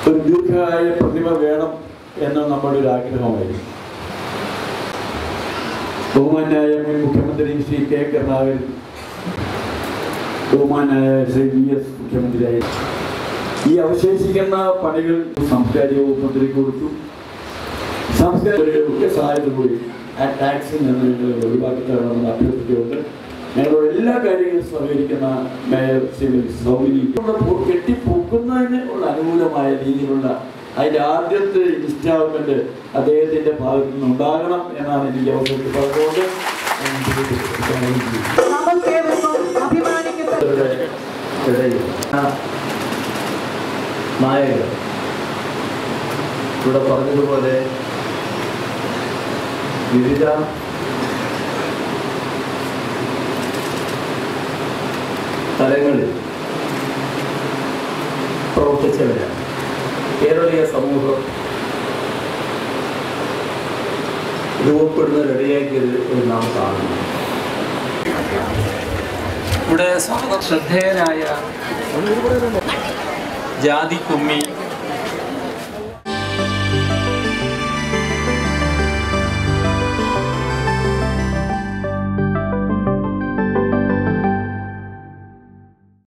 ഒരു ദീർഘകാല പ്രതിമ വേണം എന്ന് നമ്മുടെ ഒരു ആഗ്രഹമായിരുന്നു ബഹുമാനായ മുൻ മുഖ്യമന്ത്രി ശ്രീ കെ കരുണാകരൻ ബഹുമാനായ ശ്രീ വി എസ് മുഖ്യമന്ത്രിയായി ഈ അവശേഷിക്കുന്ന പണികൾ സാംസ്കാരിക വകുപ്പ് മന്ത്രിക്ക് കൊടുത്തു സാംസ്കാരിക സഹായത്തിൽ കൂടി ആ ടാക്സിൽ നിന്ന് നിങ്ങൾ ഒഴിവാക്കി തരണമെന്ന് അഭ്യർത്ഥിച്ചുകൊണ്ട് ഞങ്ങളോട് എല്ലാ കാര്യങ്ങളും സഹകരിക്കുന്ന മേയർ ശ്രീ സൗമിനി കെട്ടിപ്പൊക്കുന്നതിന് ഉള്ള അനുകൂലമായ രീതിയിലുള്ള അതിൻ്റെ ആദ്യത്തെ ഇൻസ്റ്റാൾമെന്റ് അദ്ദേഹത്തിന്റെ ഭാഗത്തു നിന്ന് ഉണ്ടാകണം എന്നാണ് എനിക്ക് അവസരത്തിൽ പറഞ്ഞുകൊണ്ട് ഞാൻ ഇതിലേക്ക് പ്രഖ്യാപനം ചെയ്യുന്നു. നമുക്കേവർക്കും അഭിമാനിക്കത്തക്ക ഇവരുടെ ഇടയിൽ ആ നായകർ ഇവിടെ പറഞ്ഞതുപോലെ വിവിധ തലങ്ങളിൽ പ്രവർത്തിച്ചവരാണ് കേരളീയ സമൂഹം രൂപപ്പെടുന്ന റെഡിയാക്കിയത് എന്ന് നാം കാണുന്നു ഇവിടെ സ്വാഗത ശ്രദ്ധേയനായ ജാതി കുമ്മി